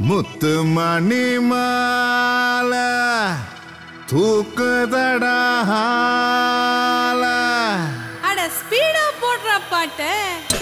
முத்து மணி மால தூக்குதடா ஆல. அட ஸ்பீடா போடுற பாட்டு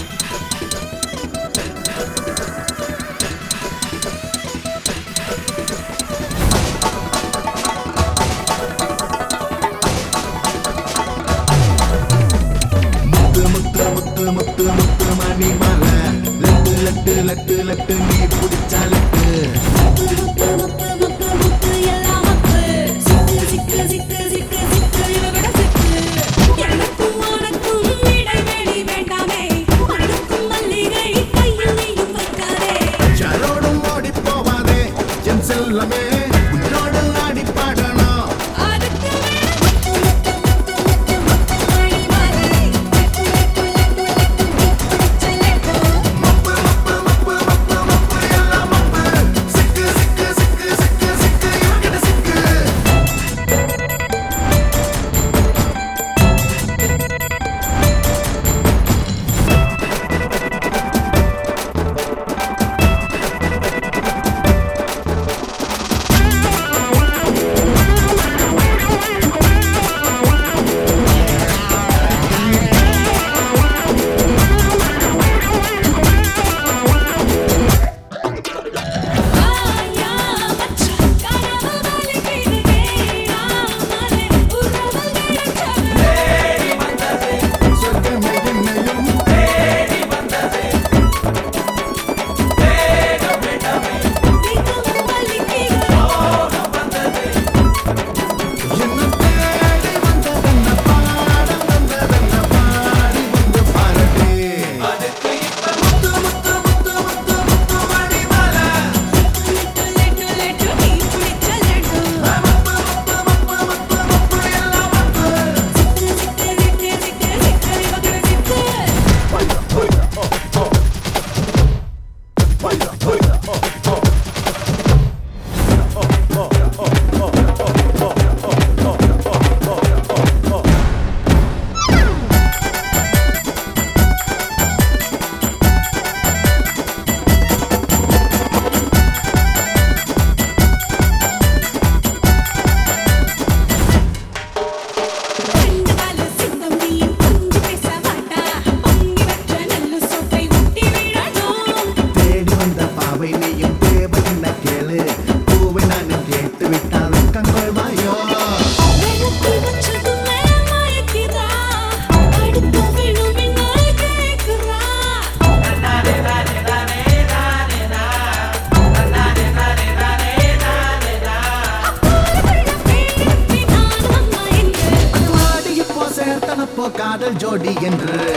முத்து முத்து முத்து முத்து முத்து மணி மால லட்டு லட்டு லட்டு லட்டு நீ பிடிச்சா லட்டு முத்து முத்து முத்து முத்து எல்லாம் முத்து சிக்கு சிக்கு சிக்கு சிக்கு சிக்கு இவவிட சிக்கு எனக்கும் உனக்கும் இடைவெளி வேண்டாமே மண்ணுக்கும் மல்லிகை கையில் நீயும் வைக்காதே யாரோடும் ஓடி போவாதே என் செல்லமே உன்னோடு ஆடி பாடணும் அதுக்கு மேல முத்து முத்து முத்து முத்து முத்து மணி மாலை லட்டு லட்டு லட்டு லட்டு நீ பிடிச்ச லட்டு மப்பு மப்பு மப்பு மப்பு மப்பு எல்லாம் மப்பு சிக்கு சிக்கு சிக்கு சிக்கு சிக்கு இவகிட்ட சிக்கு ஆயா மச்சான் கனவு மல்லிகையே ஆமலே உறவல் கிடைச்சது சொர்க்கமே என்னையும் நிக்கும் மல்லிகையே என்ன தேடி வந்ததென்ன பாடம் வந்ததென்ன பாடி வந்து பாரடே முத்து முத்து முத்து முத்து முத்து மணி மாலை லட்டு லட்டு லட்டு நீ பிடிச்ச லட்டு மப்பு மப்பு மப்பு மப்பு மப்பு எல்லாம் மப்பு சிக்கு சிக்கு சிக்கு சிக்கு சிக்கு இவகட சிக்கு ரெண்டு காலு சிங்கம் நீயும் கொஞ்சி பேச மாட்டா பொங்கி வச்ச நல்லு சொட்டை ஊட்டி விடணும் தேடி வந்த பாவை நீயும் தேவை என்ன கேளு பூவை நானும் கேட்டு விட்டால் கங்கொள்வாயோ வெளுத்து வச்சதுமே மயக்கிதா அடுத்து விழும் மின்னல் கேக்குறா அது வாடி இப்போ சேர்த்தனப்போ காதல் ஜோடி என்று